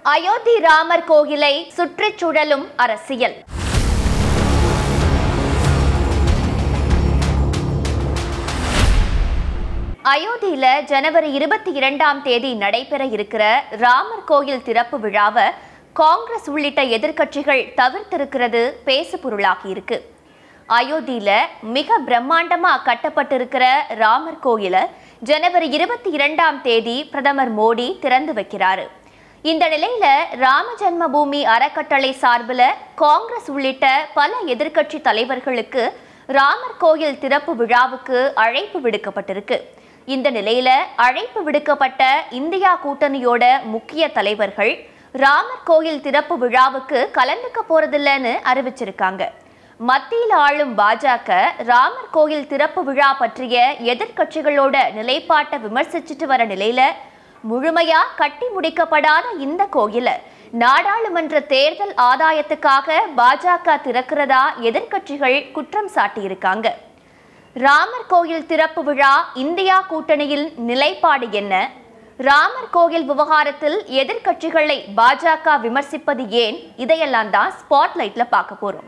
அயோத்தி ராமர் கோயிலை சுற்றிச் சுழலும் அரசியல் அயோத்தியில ஜனவரி இருபத்தி இரண்டாம் தேதி நடைபெற இருக்கிற ராமர் கோயில் திறப்பு விழாவை காங்கிரஸ் உள்ளிட்ட எதிர்க்கட்சிகள் தவிர்த்திருக்கிறது பேசு பொருளாகி இருக்கு அயோத்தியில மிக பிரம்மாண்டமா கட்டப்பட்டிருக்கிற ராமர் கோயிலை ஜனவரி இருபத்தி இரண்டாம் தேதி பிரதமர் மோடி திறந்து வைக்கிறாரு இந்த நிலையில ராம ஜென்ம பூமி அறக்கட்டளை சார்பில் காங்கிரஸ் உள்ளிட்ட பல எதிர்க்கட்சி தலைவர்களுக்கு ராமர் கோயில் திறப்பு விழாவுக்கு அழைப்பு விடுக்கப்பட்டிருக்கு இந்த நிலையில அழைப்பு விடுக்கப்பட்ட இந்தியா கூட்டணியோட முக்கிய தலைவர்கள் ராமர் கோயில் திறப்பு விழாவுக்கு கலந்துக்க போறதில்லைன்னு அறிவிச்சிருக்காங்க மத்தியில் ஆளும் பாஜக ராமர் கோயில் திறப்பு விழா பற்றிய எதிர்க்கட்சிகளோட நிலைப்பாட்டை விமர்சிச்சுட்டு வர நிலையில முழுமையா கட்டி முடிக்கப்படாத இந்த கோயிலை நாடாளுமன்ற தேர்தல் ஆதாயத்துக்காக பாஜக திறக்கிறதா எதிர்க்கட்சிகள் குற்றம் சாட்டியிருக்காங்க ராமர் கோயில் திறப்பு விழா இந்தியா கூட்டணியில் நிலைப்பாடு என்ன ராமர் கோயில் விவகாரத்தில் எதிர்க்கட்சிகளை பாஜக விமர்சிப்பது ஏன் இதையெல்லாம் தான் ஸ்பாட்லைட்ல பார்க்க போறோம்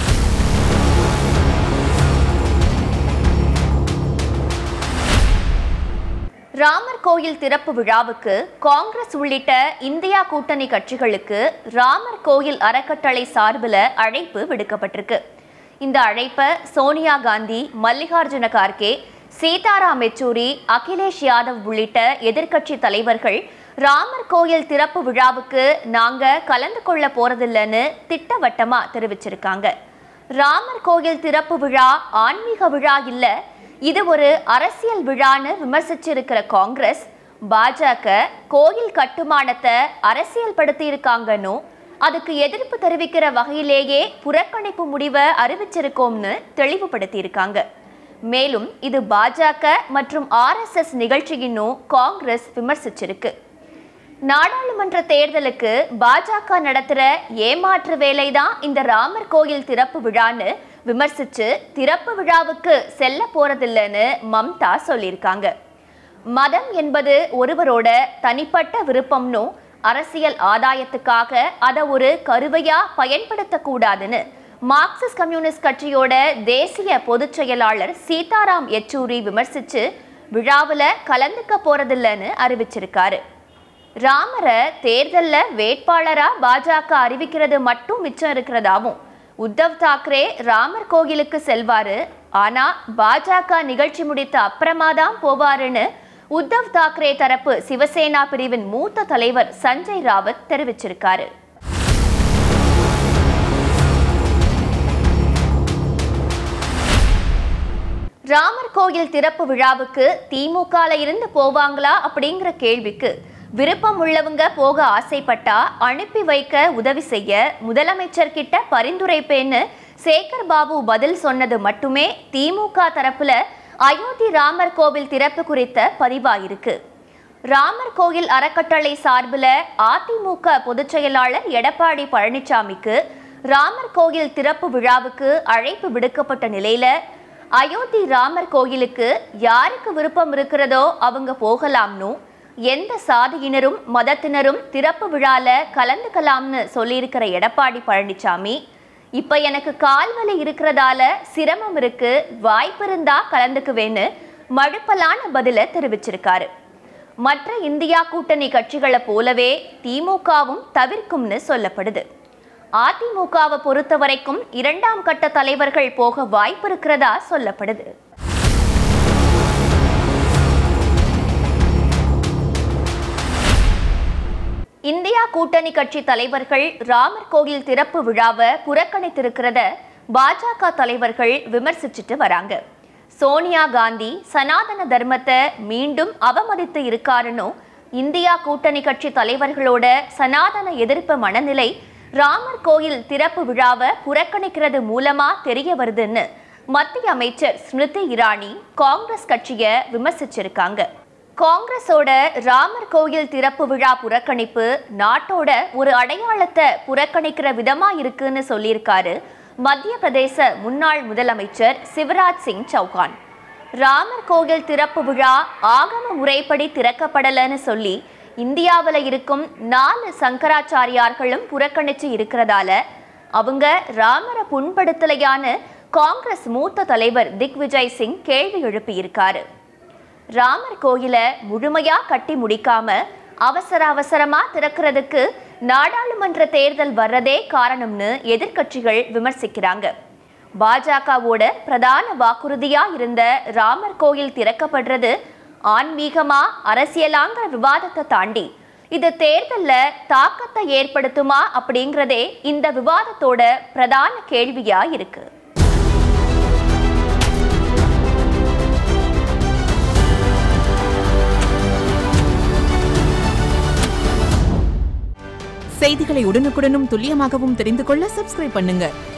ராமர் கோயில் திறப்பு விழாவுக்கு காங்கிரஸ் உள்ளிட்ட இந்தியா கூட்டணி கட்சிகளுக்கு ராமர் கோயில் அறக்கட்டளை சார்பில் அழைப்பு விடுக்கப்பட்டிருக்கு இந்த அழைப்பை சோனியா காந்தி மல்லிகார்ஜுன கார்கே சீதாராம் யெச்சூரி அகிலேஷ் யாதவ் உள்ளிட்ட எதிர்க்கட்சி தலைவர்கள் ராமர் கோயில் திறப்பு விழாவுக்கு நாங்க கலந்து கொள்ள போறதில்லைன்னு திட்டவட்டமா தெரிவிச்சிருக்காங்க ராமர் கோயில் திறப்பு விழா ஆன்மீக விழா இல்ல இது ஒரு அரசியல் விழான்னு விமர்சிச்சிருக்கிற காங்கிரஸ் பாஜக கோயில் கட்டுமானத்தை அரசியல் படுத்தி இருக்காங்கன்னு அதுக்கு எதிர்ப்பு தெரிவிக்கிற வகையிலேயே புறக்கணிப்பு முடிவை அறிவிச்சிருக்கோம்னு தெளிவுபடுத்தி இருக்காங்க மேலும் இது பாஜக மற்றும் ஆர்எஸ்எஸ் நிகழ்ச்சியின்னும் காங்கிரஸ் விமர்சிச்சிருக்கு நாடாளுமன்ற தேர்தலுக்கு பாஜக நடத்துற ஏமாற்று வேலைதான் இந்த ராமர் கோயில் திறப்பு விழான்னு விமர்சிச்சு திறப்பு விழாவுக்கு செல்ல போறதில்லைன்னு மம்தா சொல்லியிருக்காங்க மதம் என்பது ஒருவரோட தனிப்பட்ட விருப்பம்னு அரசியல் ஆதாயத்துக்காக அதை ஒரு கருவையா பயன்படுத்தக்கூடாதுன்னு மார்க்சிஸ்ட் கம்யூனிஸ்ட் கட்சியோட தேசிய பொதுச் செயலாளர் சீதாராம் யெச்சூரி விமர்சிச்சு விழாவில் கலந்துக்க போறதில்லைன்னு அறிவிச்சிருக்காரு ராமரை தேர்தல்ல வேட்பாளரா பாஜக அறிவிக்கிறது மட்டும் மிச்சம் இருக்கிறதாவும் உத்தவ் தாக்கரே ராமர் கோயிலுக்கு செல்வாரு ஆனா பாஜக நிகழ்ச்சி முடித்த அப்புறமா தான் போவாருன்னு உத்தவ் தாக்கரே தரப்பு சிவசேனா பிரிவின் மூத்த தலைவர் சஞ்சய் ராவத் தெரிவிச்சிருக்காரு ராமர் கோயில் திறப்பு விழாவுக்கு திமுகல இருந்து போவாங்களா அப்படிங்கிற கேள்விக்கு விருப்பம் உள்ளவங்க போக ஆசைப்பட்டா அனுப்பி வைக்க உதவி செய்ய முதலமைச்சர் கிட்ட பரிந்துரைப்பேன்னு சேகர் பாபு பதில் சொன்னது மட்டுமே திமுக தரப்புல அயோத்தி ராமர் கோவில் திறப்பு குறித்த பதிவாயிருக்கு ராமர் கோயில் அறக்கட்டளை சார்பில் அதிமுக பொதுச் செயலாளர் எடப்பாடி பழனிசாமிக்கு ராமர் கோயில் திறப்பு விழாவுக்கு அழைப்பு விடுக்கப்பட்ட நிலையில அயோத்தி ராமர் கோயிலுக்கு யாருக்கு விருப்பம் இருக்கிறதோ அவங்க போகலாம்னு எந்த சாதியினரும் மதத்தினரும் திறப்பு விழால கலந்துக்கலாம்னு சொல்லியிருக்கிற எடப்பாடி பழனிசாமி இப்ப எனக்கு கால்வலி இருக்கிறதால சிரமம் இருக்கு வாய்ப்பு இருந்தா கலந்துக்குவேன்னு மழுப்பலான பதில தெரிவிச்சிருக்காரு மற்ற இந்தியா கூட்டணி கட்சிகளை போலவே திமுகவும் தவிர்க்கும்னு சொல்லப்படுது அதிமுகவை பொறுத்த வரைக்கும் இரண்டாம் கட்ட தலைவர்கள் போக வாய்ப்பு இருக்கிறதா சொல்லப்படுது இந்தியா கூட்டணி கட்சி தலைவர்கள் ராமர் கோயில் திறப்பு விழாவை புறக்கணித்திருக்கிறத பாஜக தலைவர்கள் விமர்சிச்சுட்டு வராங்க சோனியா காந்தி சனாதன தர்மத்தை மீண்டும் அவமதித்து இருக்காருன்னு இந்தியா கூட்டணி கட்சி தலைவர்களோட சனாதன எதிர்ப்பு மனநிலை ராமர் கோயில் திறப்பு விழாவை புறக்கணிக்கிறது மூலமா தெரிய வருதுன்னு மத்திய அமைச்சர் ஸ்மிருதி இரானி காங்கிரஸ் கட்சியை விமர்சிச்சிருக்காங்க காங்கிரஸோட ராமர் கோயில் திறப்பு விழா புறக்கணிப்பு நாட்டோட ஒரு அடையாளத்தை புறக்கணிக்கிற விதமா இருக்குன்னு சொல்லியிருக்காரு மத்திய பிரதேச முன்னாள் முதலமைச்சர் சிவராஜ் சிங் சௌகான் ராமர் கோயில் திறப்பு விழா ஆகம முறைப்படி திறக்கப்படலைன்னு சொல்லி இந்தியாவில் இருக்கும் நாலு சங்கராச்சாரியார்களும் புறக்கணிச்சு இருக்கிறதால அவங்க ராமரை புண்படுத்தலையான்னு காங்கிரஸ் மூத்த தலைவர் திக்விஜய் சிங் கேள்வி எழுப்பியிருக்காரு ராமர் கோயிலை முழுமையா கட்டி முடிக்காம அவசர அவசரமா திறக்கிறதுக்கு நாடாளுமன்ற தேர்தல் வர்றதே காரணம்னு எதிர்க்கட்சிகள் விமர்சிக்கிறாங்க பாஜகவோட பிரதான வாக்குறுதியா இருந்த ராமர் கோயில் திறக்கப்படுறது ஆன்மீகமா அரசியலாங்கிற விவாதத்தை தாண்டி இது தேர்தல்ல தாக்கத்தை ஏற்படுத்துமா அப்படிங்கிறதே இந்த விவாதத்தோட பிரதான கேள்வியா இருக்கு செய்திகளை உடனுக்குடனும் துல்லியமாகவும் தெரிந்து கொள்ள சப்ஸ்கிரைப் பண்ணுங்க